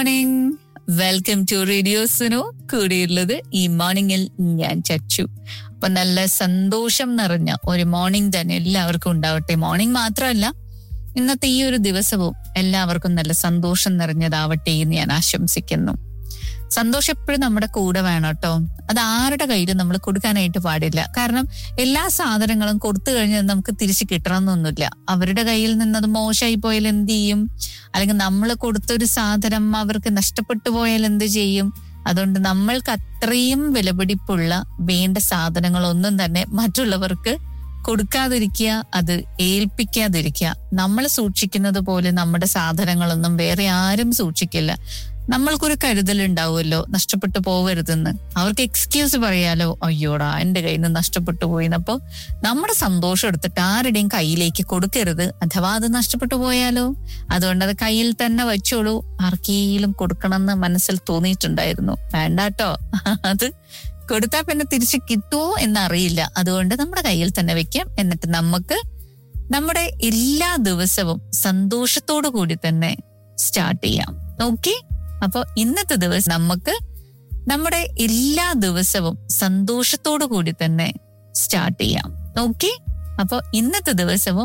morning welcome to radio Suno കൂടിയുള്ളത് ഈ മോർണിംഗിൽ ഞാൻ ചച്ചു അപ്പൊ നല്ല സന്തോഷം നിറഞ്ഞ ഒരു മോർണിംഗ് തന്നെ എല്ലാവർക്കും ഉണ്ടാവട്ടെ മോർണിംഗ് മാത്രമല്ല ഇന്നത്തെ ഈ ഒരു ദിവസവും എല്ലാവർക്കും നല്ല സന്തോഷം നിറഞ്ഞതാവട്ടെ എന്ന് ഞാൻ ആശംസിക്കുന്നു സന്തോഷം എപ്പോഴും നമ്മുടെ കൂടെ വേണം കേട്ടോ അത് ആരുടെ കയ്യിലും നമ്മൾ കൊടുക്കാനായിട്ട് പാടില്ല കാരണം എല്ലാ സാധനങ്ങളും കൊടുത്തു കഴിഞ്ഞാൽ നമുക്ക് തിരിച്ചു കിട്ടണമെന്നൊന്നുമില്ല അവരുടെ കയ്യിൽ നിന്ന് അത് മോശമായി പോയാൽ എന്ത് ചെയ്യും അല്ലെങ്കിൽ നമ്മൾ കൊടുത്തൊരു സാധനം അവർക്ക് നഷ്ടപ്പെട്ടു പോയാൽ എന്ത് ചെയ്യും അതുകൊണ്ട് നമ്മൾക്ക് അത്രയും വിലപിടിപ്പുള്ള വേണ്ട സാധനങ്ങളൊന്നും തന്നെ മറ്റുള്ളവർക്ക് കൊടുക്കാതിരിക്കുക അത് ഏൽപ്പിക്കാതിരിക്കുക നമ്മൾ സൂക്ഷിക്കുന്നത് പോലെ നമ്മുടെ സാധനങ്ങളൊന്നും വേറെ ആരും സൂക്ഷിക്കില്ല നമ്മൾക്കൊരു കരുതൽ ഉണ്ടാവുമല്ലോ നഷ്ടപ്പെട്ടു പോകരുതെന്ന് അവർക്ക് എക്സ്ക്യൂസ് പറയാലോ അയ്യോടാ എന്റെ കയ്യിൽ നിന്ന് നഷ്ടപ്പെട്ടു പോയി അപ്പോ നമ്മുടെ സന്തോഷം എടുത്തിട്ട് ആരുടെയും കയ്യിലേക്ക് കൊടുക്കരുത് അഥവാ അത് നഷ്ടപ്പെട്ടു പോയാലോ അതുകൊണ്ട് അത് കയ്യിൽ തന്നെ വെച്ചോളൂ ആർക്കെങ്കിലും കൊടുക്കണമെന്ന് മനസ്സിൽ തോന്നിയിട്ടുണ്ടായിരുന്നു വേണ്ടാട്ടോ അത് കൊടുത്താൽ പിന്നെ തിരിച്ച് കിട്ടുമോ എന്നറിയില്ല അതുകൊണ്ട് നമ്മുടെ കയ്യിൽ തന്നെ വെക്കാം എന്നിട്ട് നമുക്ക് നമ്മുടെ എല്ലാ ദിവസവും സന്തോഷത്തോടു കൂടി തന്നെ സ്റ്റാർട്ട് ചെയ്യാം ഓക്കെ അപ്പൊ ഇന്നത്തെ ദിവസം നമുക്ക് നമ്മുടെ എല്ലാ ദിവസവും സന്തോഷത്തോടു കൂടി തന്നെ സ്റ്റാർട്ട് ചെയ്യാം ഓക്കെ അപ്പൊ ഇന്നത്തെ ദിവസവും